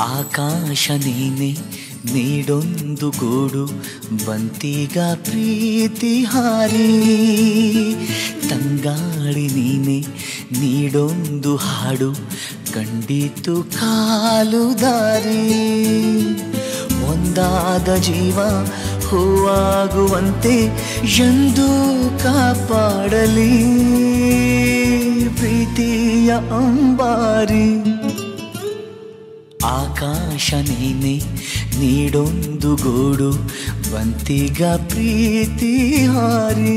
ಆಕಾಶ ನೀನೆ ನೀಡೊಂದು ಗೂಡು ಬಂತೀಗ ಪ್ರೀತಿ ಹಾರಿ ತಂಗಾಳಿ ನೀನೆ ನೀಡೊಂದು ಹಾಡು ಕಂಡಿತು ಕಾಲು ದಾರಿ ಒಂದಾದ ಜೀವ ಹೂವಾಗುವಂತೆ ಎಂದು ಕಾಪಾಡಲಿ ಪ್ರೀತಿಯ ಅಂಬಾರಿ ಆಕಾಶ ನೀನೆ ನೀಡೊಂದು ಗೂಡು ಬಂತಿಗ ಪ್ರೀತಿ ಹಾರಿ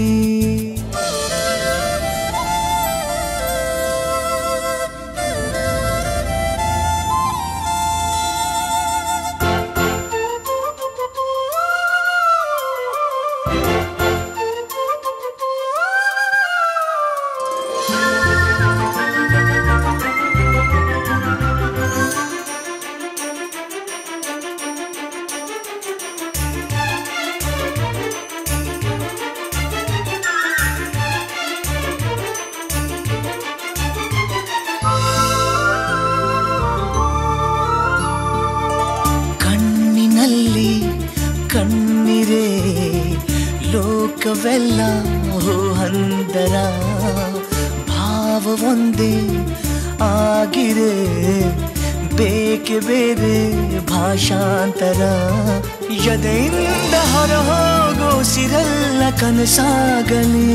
ಕಣ್ಣಿನಲ್ಲಿ ಕಣ್ಣಿರೆ ಲೋಕವೆಲ್ಲ ಹಂದರ ಭಾವ ಒಂದೇ ಆಗಿರೆ ಬೇಕೆ ಬೇರೆ ಭಾಷಾಂತರ ಎದೆಯಿಂದ ಹೊರಹೋಗೋ ಸಿರಲ್ಲ ಕನಸಾಗಲಿ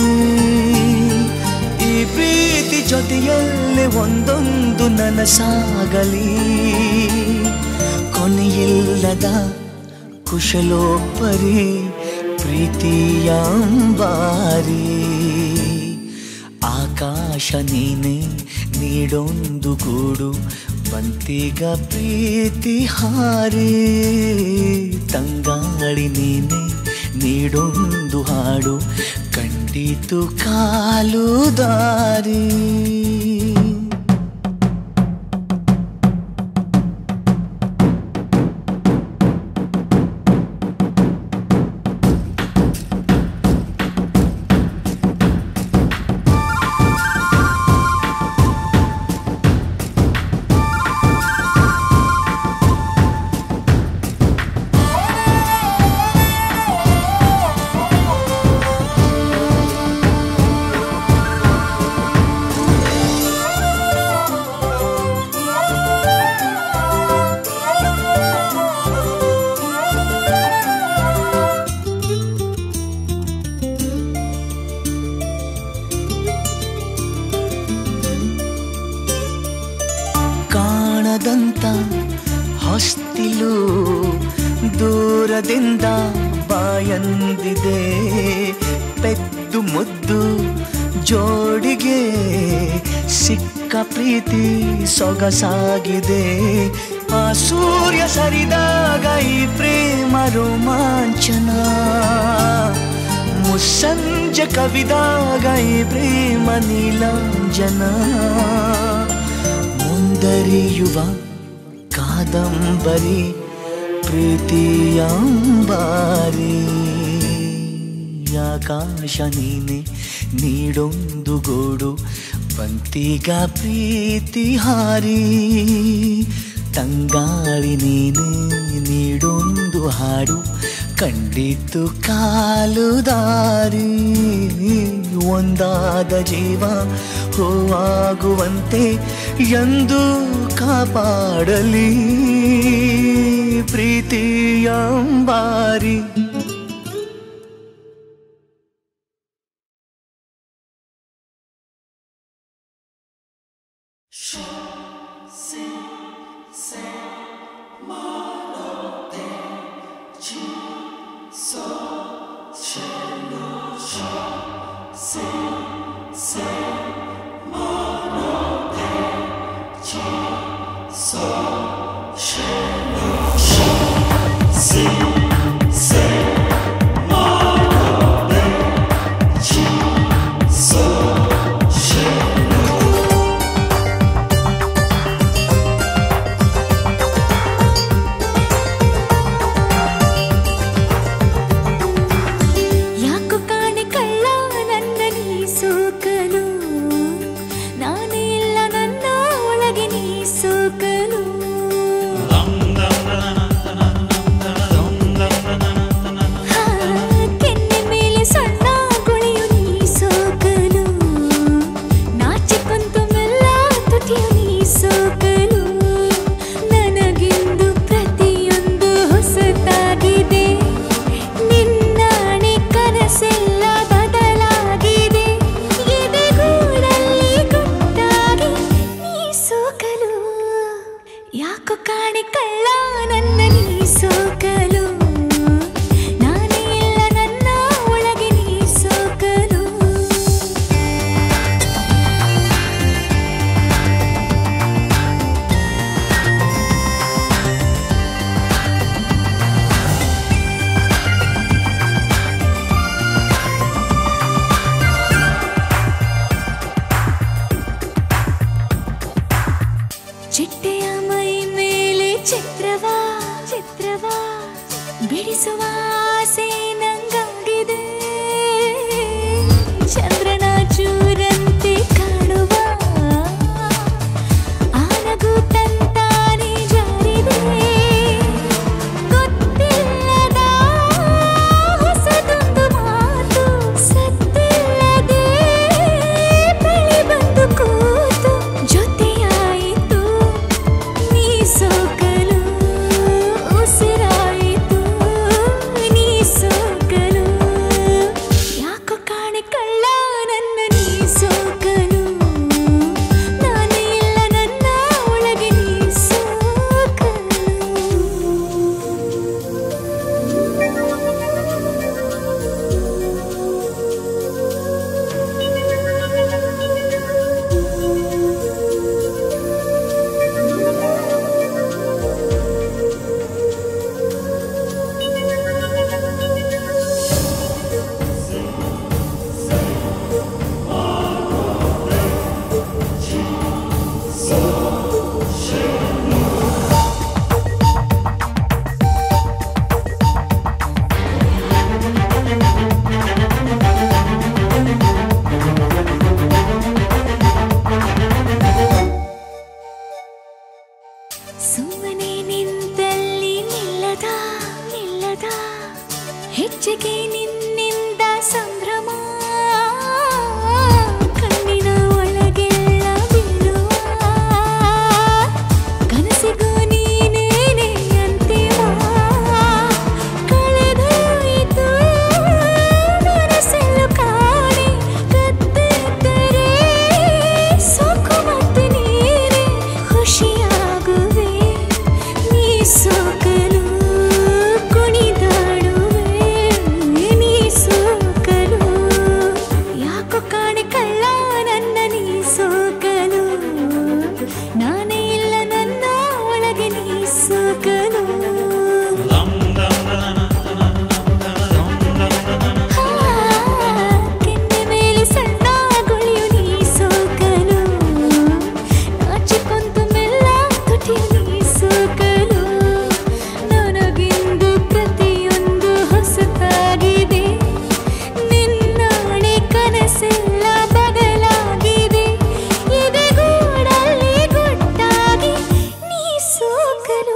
ಈ ಪ್ರೀತಿ ಜೊತೆಯಲ್ಲೇ ಒಂದೊಂದು ನನಸಾಗಲಿ ಕೊನೆಯಿಲ್ಲದ ಕುಶಲೋಪರಿ ಪ್ರೀತಿಯ ಅಂಬಾರಿ ಆಕಾಶ ನೀನೆ ನೀಡೊಂದು ಗೂಡು ಬಂತಿಗ ಪ್ರೀತಿ ಹಾರಿ ತಂಗಾಳಿ ನೀನೆ ನೀಡೊಂದು ಹಾಡು ಕಂಡಿತು ಕಾಲು ದಾರಿ ಕಾಣದಂತ ಹೊಸ್ತಿಲು ದೂರದಿಂದ ಬಾಯಂದಿದೆ ಪೆದ್ದು ಮುದ್ದು ಜೋಡಿಗೆ ಸಿಕ್ಕ ಪ್ರೀತಿ ಸೊಗಸಾಗಿದೆ ಆ ಸೂರ್ಯ ಸರಿದಾಗ ಈ ಪ್ರೇಮ ರೋಮಾಂಚನ ಮುಸ್ಸಂಜೆ ಕವಿದಾಗ ಈ ಪ್ರೇಮ ನೀಲಾಂಜನ ಮುಂದರಿಯುವ ಕಾದಂಬರಿ ಪ್ರೀತಿಯಾಂಬಾರಿ ಆಕಾಶ ನೀನೆ ನೀಡೊಂದು ಗೂಡು ಬಂತಿಗ ಪ್ರೀತಿ ಹಾರಿ ತಂಗಾಳಿ ನೀನೆ ನೀಡೊಂದು ಹಾಡು ಕಂಡಿತು ಕಾಲು ದಾರಿ ಒಂದಾದ ಜೀವ ಹೂವಾಗುವಂತೆ ಎಂದು ಕಾಪಾಡಲಿ ಪ್ರೀತಿಯ ಅಂಬಾರಿ ಯಾಕೋ ಕಾಣೆ ಕಳ್ಳ ನನ್ನ ನೀ ಸೋಕಲು ನಾನೇ ಇಲ್ಲ ನನ್ನ ಒಳಗೆ ನೀ ಸೋಕಲು ಆ ಬಿಡಿಸುವ ಆಸೆ ನಂಗಾಗಿದೆ ಚಂದ್ರನ ಚೂರಂತೆ ಕಾಣುವ ಆನಗು ತಂತಾನೆ ಜಾರಿದೆ ಗೊತ್ತಿಲ್ಲದ ಹೊಸದೊಂದು ಮಾತು ಸತ್ತಿಲ್ಲದೆ ಬಳಿ ಬಂದು ಕೂತು ಜೊತೆಯಾಯಿತು ನೀ ಸೋಕಲು ಉಸಿರಾಯಿತು ನೀ ಸೋಕಲು ಯಾಕೋ ಕಾಣೆ ಕಳ್ಳ ನನ್ನ ನೀ ಸೋಕಲು ನಾನೇ ಇಲ್ಲ ನನ್ನ ಒಳಗೆ ನೀ ಸುಮ್ಮನೆ ನಿಂತಲ್ಲಿ ನಿಲ್ಲದ ನಿಲ್ಲದ ಹೆಚ್ಚಿಗೆ ನಿನ್ನಿಂದ ಸಂಭ್ರಮ ಕಣ್ಣಿನ ಒಳಗೆಲ್ಲ ಬೀಳುವ ಕನಸಿಗೂ ನೀನೇನೆ ಅಂತಿಮ ಕಳೆದೋಯಿತು ಮನಸ್ಸೆಲ್ಲ ಕಾಣೆ ಕತ್ತಿದ್ದರೆ ಸೋಕು ಮತ್ತೆ ನೀನೆ ಖುಷಿಯಾಗುವೆ ನೀ ಸೋಕಲು ಕುಣಿದಾಡುವೆ ನೀ ಸೋಕಲು ಯಾಕೋ ಕಾಣೆ ಕಳ್ಳ ನನ್ನ ನೀ ಸೋಕಲು ನಾನೇ ಇಲ್ಲ ನನ್ನ ಒಳಗೆ ನೀ ಸೋಕಲು ಕೆನ್ನೆ ಮೇಲೆ ಸಣ್ಣ ಗುಳಿಯು ನೀ ಸೋಕಲು ನಾಚಿಕೊಂತು ಮೆಲ್ಲ ತುಟಿಯು ನೀ ಸೋಕಲು ನನಗಿಂದು ಪ್ರತಿಯೊಂದು ಹೊಸತಾಗಿದೆ ನಿನ್ನಾಣೆ ಕನಸೆಲ್ಲ ಬದಲಾಗಿದೆ ಎದೆಗೂಡಲ್ಲಿ ಗುಟ್ಟಾಗಿ ನೀ ಸೋಕಲು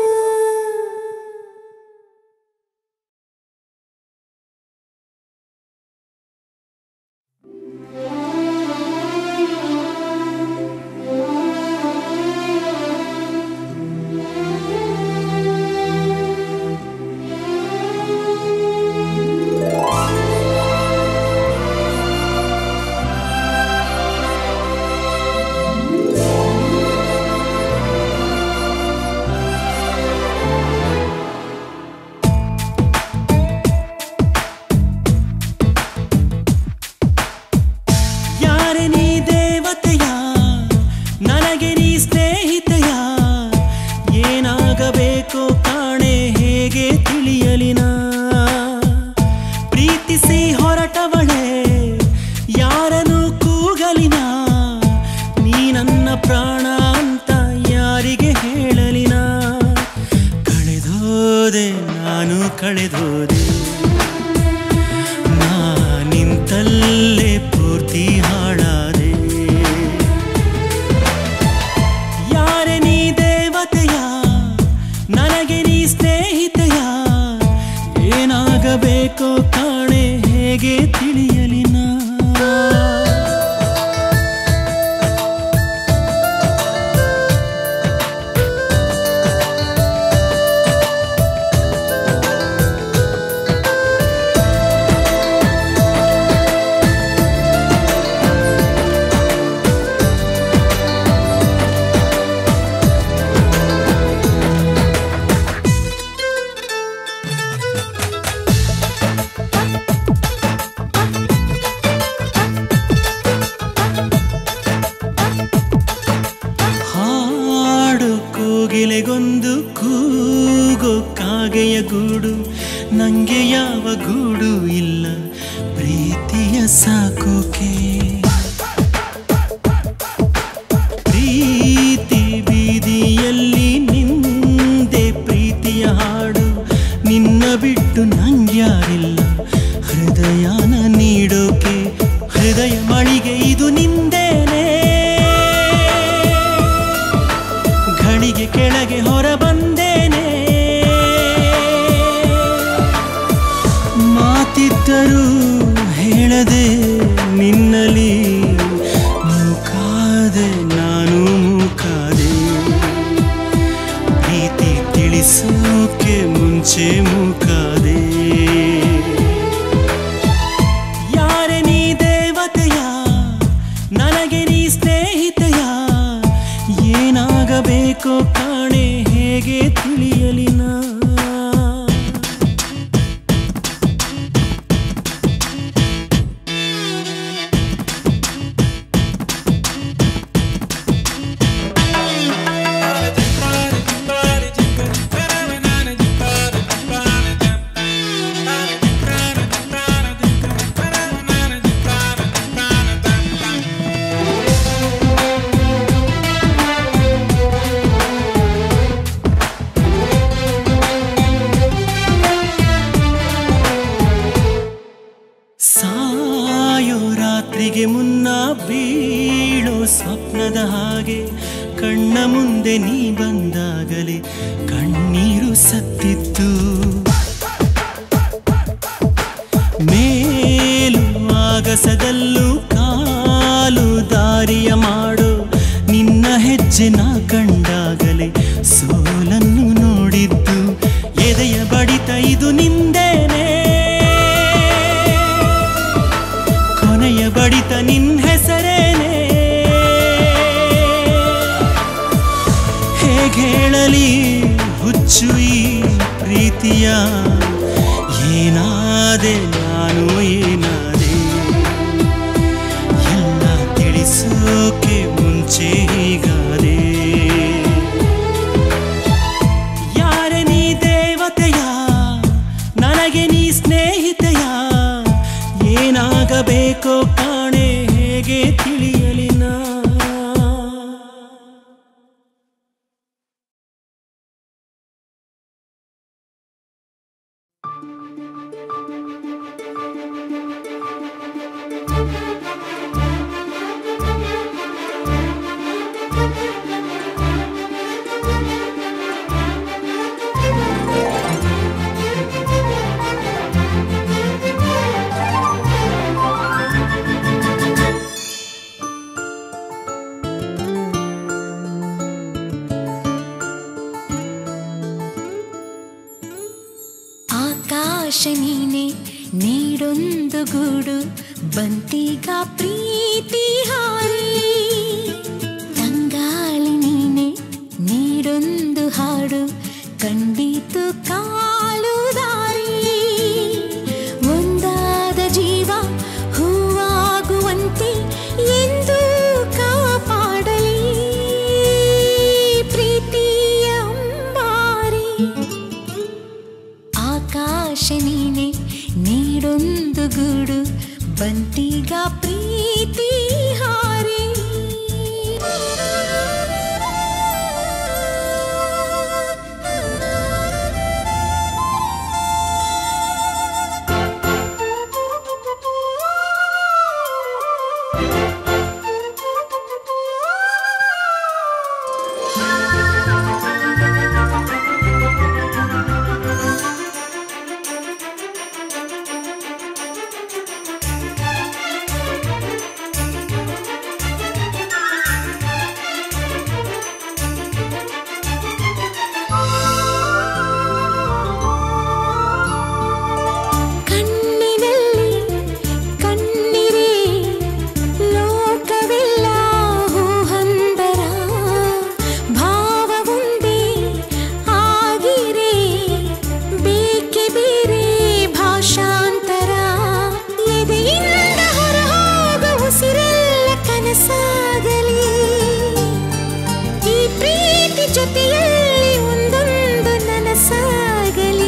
ಯಾರೆ ನೀ ದೇವತೆಯ ನನಗೆ ನೀ ಸ್ನೇಹಿತೆಯ ಏನಾಗಬೇಕೋ ಕಾಣೆ ಹೇಗೆ ತಿಳಿಯಲಿನ ಪ್ರೀತಿಸಿ ಹೊರಟವಳೆ ಯಾರನು ಕೂಗಲಿನ ನೀ ನನ್ನ ಪ್ರಾಣ ಅಂತ ಯಾರಿಗೆ ಹೇಳಲಿನ ಕಳೆದೋದೆ ನಾನು ಕಳೆದೋದೆ ನಾ ನಿಂತಲ್ಲೇ ಪೂರ್ತಿ ಹಾಳಾದೆ ಯಾರೆ ನೀ ದೇವತೆಯ ನನಗೆ ನೀ ಸ್ನೇಹಿತೆಯ ಏನಾಗಬೇಕೋ ಕಾಣೆ ಹೇಗೆ ತಿಳಿಯಲಿನ ಹಾಡು ಕೋಗಿಲೆಗೊಂದು ಕೂಗೋ ಕಾಗೆಯ ಗೂಡು ನಂಗೆ ಯಾವ ಗೂಡು ಇಲ್ಲ ಪ್ರೀತಿಯ ಸಾಕೋಕೆ ಪ್ರೀತಿ ಬೀದಿಯಲ್ಲಿ ನಿಂದೆ ಪ್ರೀತಿಯ ಹಾಡು ನಿನ್ನ ಬಿಟ್ಟು ನಂಗ್ಯಾರಿಲ್ಲ ಹೃದಯನ ನೀಡೋಕೆ ಹೃದಯ ಮಳಿಗೆ ಇದು ನಿಂದೇನೆ ಘಳಿಗೆ ಕೆಳಗೆ ಹೊರ ಬಂದೇನೆ ಮಾತಿದ್ದರೂ ಹೇಳದೆ ನಿನ್ನಲಿ ಮೂಕಾದೆ ನಾನು ಮೂಕಾದೆ ಪ್ರೀತಿ ತಿಳಿಸೋಕೆ ಮುಂಚೆ ಮೂಕಾದೆ ಯಾರೆ ನೀ ದೇವತೆಯ ನನಗೆ ನೀ ಸ್ನೇಹಿತೆಯ ಏನಾಗಬೇಕೋ ಕಾಣೆ ಹೇಗೆ ತಿಳಿಯಲಿ ನಾ ಸಾಯೋ ರಾತ್ರಿಗೆ ಮುನ್ನ ಬೀಳೋ ಸ್ವಪ್ನದ ಹಾಗೆ ಕಣ್ಣ ಮುಂದೆ ನೀ ಬಂದಾಗಲೇ ಕಣ್ಣೀರು ಸತ್ತಿತ್ತು ಮೇಲು ಆಗಸದಲ್ಲೂ ಕಾಲು ದಾರಿಯ ಮಾಡೋ ನಿನ್ನ ಹೆಜ್ಜೆ ನಾ ಕಂಡಾಗಲೇ ಸೋಲನ್ನು ನೋಡಿದ್ದು ಎದೆಯ ಬಡಿತ ಇದು ನಿಂದೇನೆ ಕೊನೆಯ ಬಡಿತ ನಿನ್ ಹೆಸರೇನೆ ಹೇಗೆ ಹೇಳಲಿ ಹುಚ್ಚು ಈ ಪ್ರೀತಿಯ ಏನಾದೆ ನಾನು ಏನಾದೆ ಎಲ್ಲ ತಿಳಿಸೋಕೆ ಮುಂಚೆ ಹೀಗಾದೆ ಯಾರೆ ನೀ ದೇವತೆಯ ನನಗೆ ನೀ ಸ್ನೇಹಿತೆಯ ಏನಾಗಬೇಕೋ ಕಾಣೆ ಹೇಗೆ ತಿಳಿಯಲಿ ನಾ ಆಕಾಶ ನೀನೆ ನೀಡೊಂದು ಗೂಡು ಬಂತೀಗ ಪ್ರೀತಿ ಹಾರಿ ತಂಗಾಳಿ ನೀನೆ ನೀಡೊಂದು ಹಾಡು ಕಂಡಿತು ಕಾಲು ದಾರಿ ಒಂದಾದ ಜೀವ ಹೂವಾಗುವಂತೆ ಎಂದು ಕಾಪಾಡಲಿ ಪ್ರೀತಿಯ ಅಂಬಾರಿ ಆಕಾಶ ನೀನೆ ನೀಡೊಂದು ಗೂಡು ಬಂತೀಗ ಪ್ರೀತಿ ಹಾರಿ ಕಣ್ಣಿನಲ್ಲಿ ಕಣ್ಣಿರೇ ಲೋಕವೆಲ್ಲ ಹೂಹಂದರ ಭಾವವೊಂದೇ ಆಗಿರೇ ಬೇಕೆ ಬೇರೆ ಭಾಷಾಂತರ ಎದೆಯಿಂದ ಹೊರಹೋಗ ಉಸಿರೆಲ್ಲ ಕನಸಾಗಲಿ ಈ ಪ್ರೀತಿ ಜೊತೆಯಲ್ಲಿ ಒಂದೊಂದು ನನಸಾಗಲಿ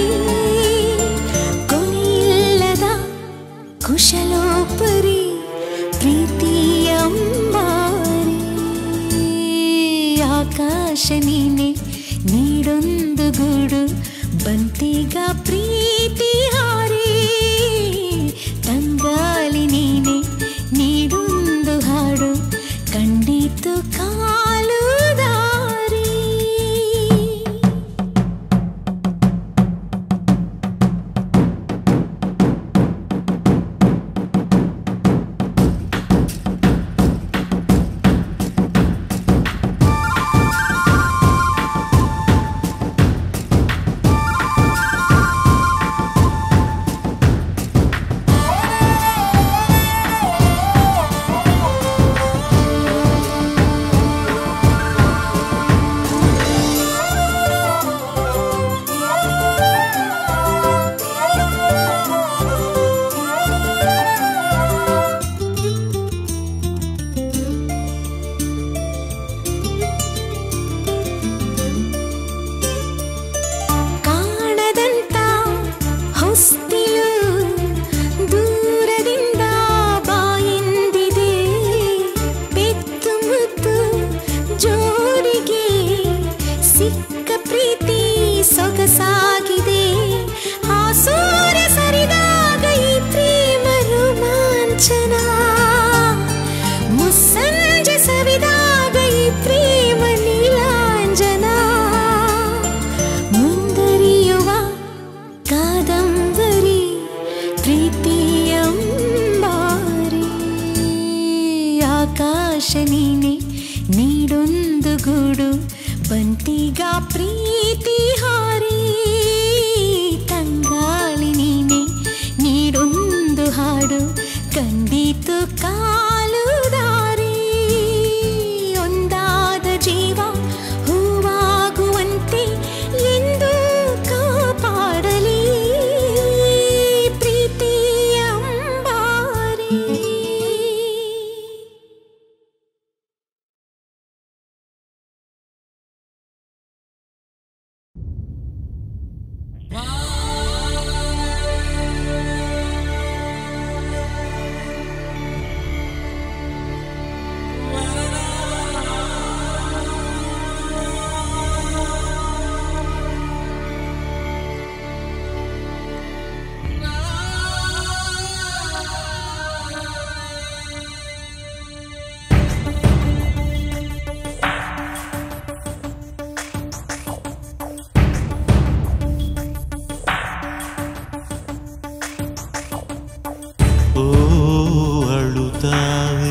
ಕೊನೆಯಿಲ್ಲದ ಕುಶಲೋಪರಿ ಪ್ರೀತಿಯ ಅಂಬಾರಿ ಆಕಾಶ ನೀನೆ ನೀಡೊಂದು ಗೂಡು ಬಂತೀಗ ಪ್ರೀತಿ ಹಾರಿ ತಂಗಾಲಿ ನೀನೆ ನೀಡೊಂದು ಹಾಡು ಕಂಡಿತು ಕಾಲು ದಾರಿ ಕಾಣದಂತ ಹೊಸ್ತಿಲು ದೂರದಿಂದ ಬಾಯಿಂದಿದೆ ಬೆತ್ತು ಮುತ್ತು ಜೋರಿಗೆ ಸಿಕ್ಕ ಪ್ರೀತಿ ಸೊಗಸಾಗಿದೆ ಆ ಸೂರ್ಯ ಸರಿದಾಗ ಈ ಪ್ರೇಮ ರೋಮಾಂಚನ ಮುಸ್ಸಂಜೆ ಸವಿದಾಗ ಈ ಪ್ರೇಮ ನೀಲಾಂಜನ ಮುಂದರಿಯುವ ಕಾದಂಬರಿ ಪ್ರೀತಿಯಂಬಾರಿ ಆಕಾಶ ನೀನೆ ನೀಡೊಂದು ಗೂಡು ಬಂತೀಗ ಪ್ರೀತಿ ಹಾರಿ ತಂಗಾಳಿ ನೀನೆ ನೀಡೊಂದು ಹಾಡು ಕಂಡಿತು ಕಾಲು ದಾರಿ ಒಂದಾದ ಜೀವ ಹೂವಾಗುವಂತೆ ಎಂದು ಕಾಪಾಡಲಿ ಪ್ರೀತಿಯ ಅಂಬಾರಿ ಓ ಅಳುತ್ತಾವೆ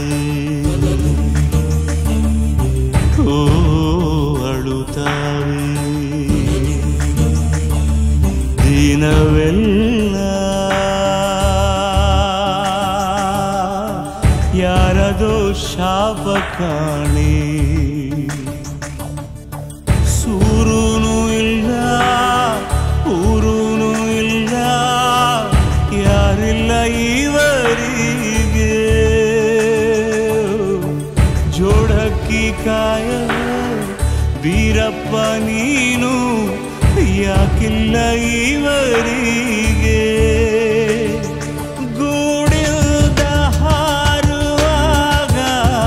ಓ ಅಳುತ್ತಾವೆ ದಿನವೆಲ್ಲ ಯಾರದೋ ಶಾಪ ಕಾಣೆ ಸೂರುನು ಇಲ್ಲ ಊರುನು ಇಲ್ಲ ಯಾರಿಲ್ಲ ಇವರಿಗೆ ಜೋಡಕ್ಕಿ ಕಾಯ ಬೀರಪ್ಪ ನೀನು ಯಾಕಿಲ್ಲ ಇವರಿಗೆ ಗೂಡಿಲ್ದ ಹಾರುವಾಗ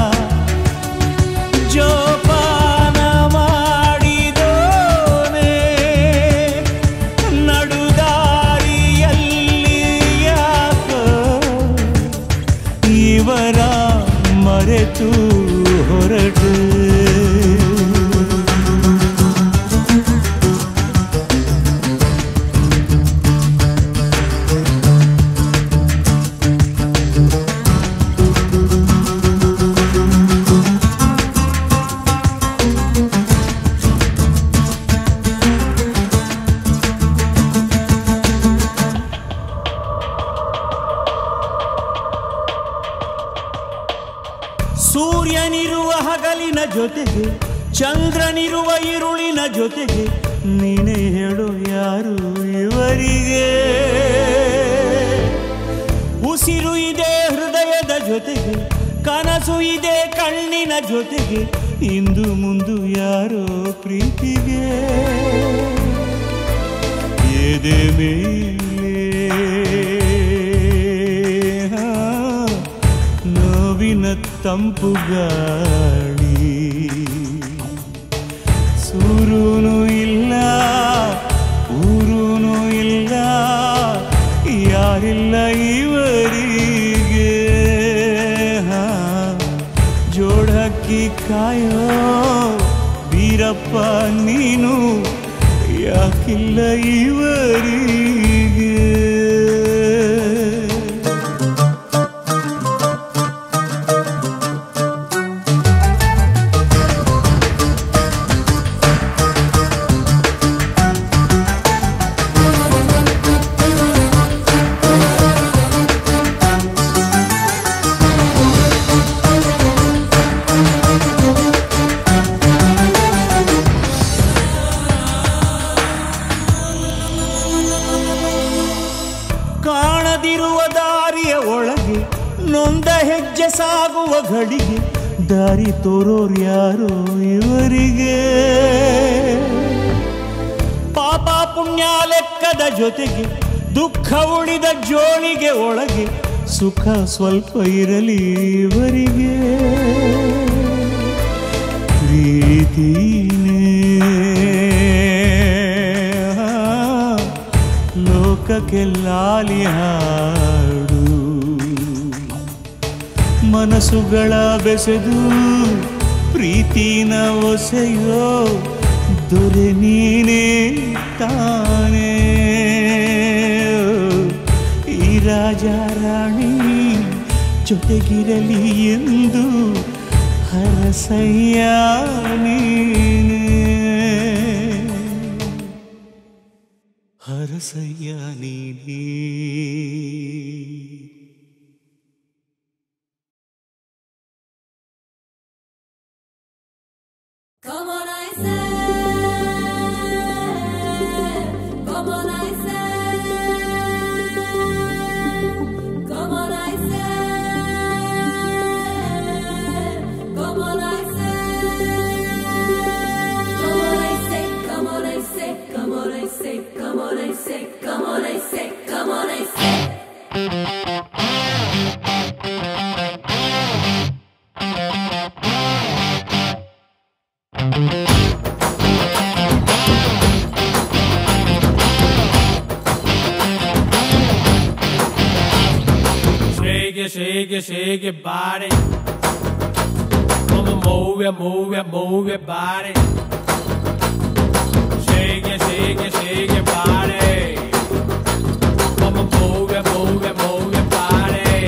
ಜೋಪಾನ ಮಾಡಿದೋನೆ ನಡುದಾರಿಯಲ್ಲಿ ಯಾಕೋ ಇವರ ಮರೆತು ಹೊರಟು ಸೂರ್ಯನಿರುವ ಹಗಲಿನ ಜೊತೆಗೆ ಚಂದ್ರನಿರುವ ಇರುಳಿನ ಜೊತೆಗೆ ನೀನೇ ಹೇಳು ಯಾರು ಇವರಿಗೆ ಉಸಿರು ಇದೆ ಹೃದಯದ ಜೊತೆಗೆ ಕನಸು ಇದೆ ಕಣ್ಣಿನ ಜೊತೆಗೆ ಇಂದು ಮುಂದು ಯಾರೋ ಪ್ರೀತಿಗೆ ಎದೆ ಮೇಲೆ ಹಾ, ನೋವಿನ ತಂಪು ಗಾಳಿ ಸೂರುನು ಇಲ್ಲ ಊರು ಯಾಕಿಲ್ಲ ಇವರಿಗೆ ಕಾಣದಿರುವ ದಾರಿಯ ಒಳಗೆ ನೊಂದ ಹೆಜ್ಜೆ ಸಾಗುವ ಘಳಿಗೆ ದಾರಿ ತೋರೋರು ಯಾರೋ ಇವರಿಗೆ ಪಾಪ ಪುಣ್ಯ ಲೆಕ್ಕದ ಜೊತೆಗೆ ದುಃಖ ಉಳಿದ ಜೋಳಿಗೆ ಒಳಗೆ ಸುಖ ಸ್ವಲ್ಪ ಇರಲಿ ಇವರಿಗೆ ಪ್ರೀತಿನೇ ಲೋಕಕ್ಕೆ ಲಾಲಿ ಹಾಡು ಮನಸ್ಸುಗಳ ಬೆಸೆದು ಪ್ರೀತಿನ ಒಸೆಯೋ ದೊರೆ ನೀನೇ ತಾನೇ ಈ ರಾಜ ರಾಣಿ ಜೊತೆಗಿರಲಿ ಎಂದು ಹರಸಯ್ಯ ನೀನೇ ಹರಸಯ್ಯ ನೀನೇ Come on, I said. Come on, I said. Come on, I said. Come on, I said. Come on, I say. Come on, I say. Come on, I say. Come on, I say. Come on, I say. Shake it, shake it, shake it, body. Come on, move it, move it, move it, body. Shake it, shake it, shake it, body. Come on, move it, move it, move it, body.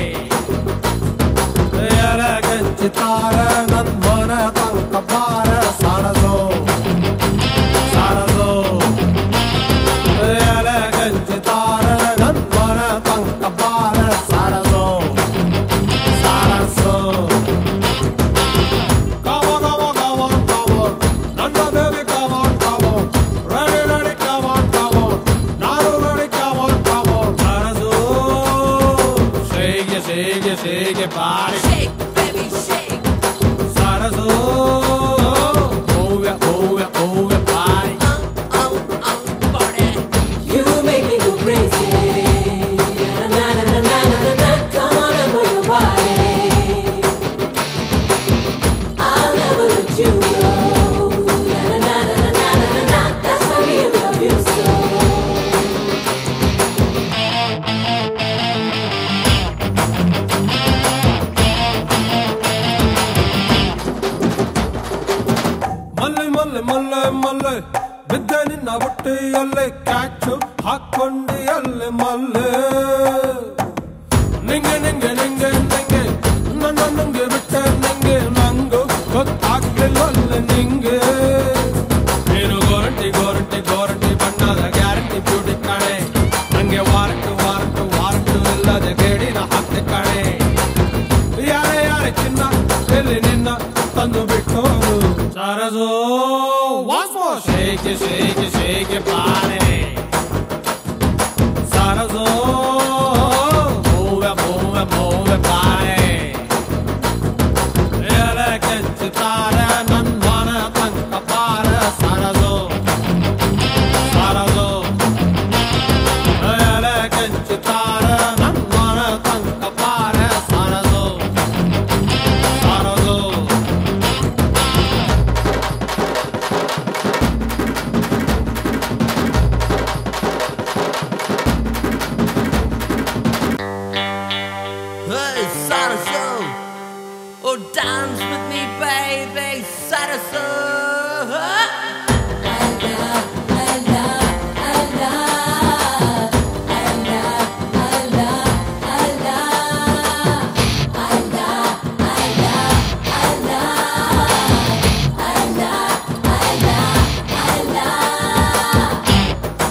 ಎಲಗಂಚಿತಾರ ನನ್ಮನ ತಂಕಪಾರ ಸಾರಸೋ ಸಾರಸೋ ಎಲಗಂಚಿತಾರ ನನ್ಮನ ತಂಕಪಾರ ಸಾರಸೋ ಸಾರಸೋ Come on, come on, come on, come on. Nanda baby, come on, come on. Ready, ready, come on, come on. Naru ready, come on, come on. Sarasu. Shake it, shake it, shake it, body. Shake, baby, shake. Sarasu. Move it, move it, move it, body. Oh, oh, party. You make me go crazy. Na na na na na na na. Come on and move your body. I'll never let you go. Na na na na na na na na. That's why we love you so. ಮಲ್ಲೆ ಮಲ್ಲೆ ಮಲ್ಲೆ ಮಲ್ಲೆ ಬಿದ್ದೆ ನಿನ್ನ ಬುಟ್ಟಿಯಲ್ಲೇ catch ಹಾಕೊಂಡಿ ಅಲ್ಲೆ ಮಲ್ಲೆ ನಿಂಗೆ ನಿಂಗೆ ನಿಂಗೆ ನಿಂಗೆ ನನ್ನ ನಂಗೆ ಬಿಟ್ಟೆ ನಿಂಗೆ ನಂಗು ಗೊತ್ತಾಗ್ಲಿಲ್ಲ ಅಲ್ಲೆ ನಿಂಗೆ ನೀನು ಗೋರಂಟಿ ಗೋರಂಟಿ ಗೋರಂಟಿ ಬಣ್ಣದ ಗ್ಯಾರಂಟಿ ಬ್ಯೂಟಿ ಕಣೆ ನಂಗೆ ವಾರಂಟು ವಾರಂಟು ವಾರಂಟು ಇಲ್ಲದೆ ಕೇಳಿನ ಹಾಕ್ತೆ ಕಣೆ ಯಾರೇ ಯಾರೇ ಚಿನ್ನ ಎಲ್ಲಿ ನಿನ್ನ ತಂದು ಬಿಟ್ಟು ಸರಸೋ ವಾಸ್ಮೋ ಶೇಕೆ ಶೇಕೆ ಶೇಕೆ ಬಾರೆ ಸರಸೋ ಮೂವೆ ಮೂವೆ ಮೂವೆ ಬಾರೆ ಎಲೆ ಕೆಚ್ಚುತ್ತಾರೆ ನನ್ ಮನ ತಂಕ ಬಾರ ಸರಸೋ ಸರಸೋ ಎಲೆ ಕೆಚ್ಚುತ್ತಾರೆ ನನ್ ಮನ ತಂಕ ಬಾರ ಸರಸೋ ಸರಸೋ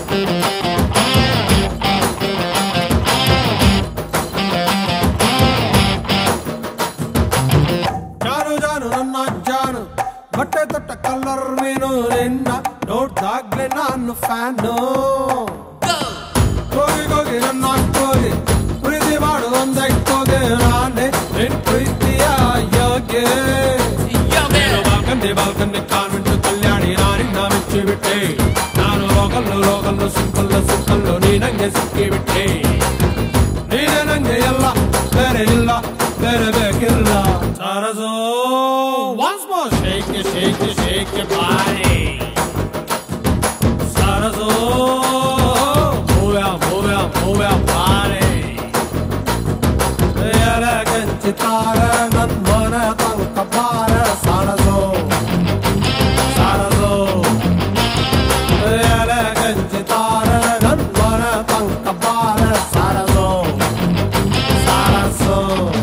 ಜಾನು ಜಾನು ನನ್ನ ಜಾನು ಬಟ್ಟೆ ತೊಟ್ಟ ಕಲ್ಲರ್ ಮೀನು ನಿನ್ನ ನೋಡ್ದಾಗ್ಲೆ ನಾನು ಫ್ಯಾನು ಹೋಗಿ ಹೋಗಿ ನನ್ನ ಹೋಗಿ ಪ್ರೀತಿ ಮಾಡು ಒಂದಕ್ಕೋಗೆ ನಾನೇ ನಿನ್ ಪ್ರೀತಿಯ ಯೋಗ್ಯ ಬಾಲ್ಕಂಡೆ ಬಾಲ್ಕಂಡೆ ಕಾನ್ವೆಂಟ್ ಕಲ್ಯಾಣಿ ನಾನಿನ್ನ ಮೆಚ್ಚಿ ಬಿಟ್ಟೆ ನಾನು ರೋಗಲ್ಲು ರೋಗಲ್ಲು ಸಿಂಪಲ್ಲು ಸಿಂಪಲ್ಲು ನೀ ನಂಗೆ ಸಿಕ್ಕಿ ಬಿಟ್ಟೆ ನೀನೆ ನಂಗೆ ಎಲ್ಲ ಬೇರೆ ಇಲ್ಲ ಬೇರೆ ಬೇಕಿಲ್ಲ ಸರಸೋ once more shake it shake it shake it body ಸರಸೋ move out move out move out body ಎಲಗಂಚಿತಾರ ನನ್ ಮನ ತನಕ ಬಾರ ಸರಸೋ ಸರಸೋ ಎಲಗಂಚಿತಾರ ನನ್ ಮನ ತನಕ ಬಾರ ಸರಸೋ Sarasota.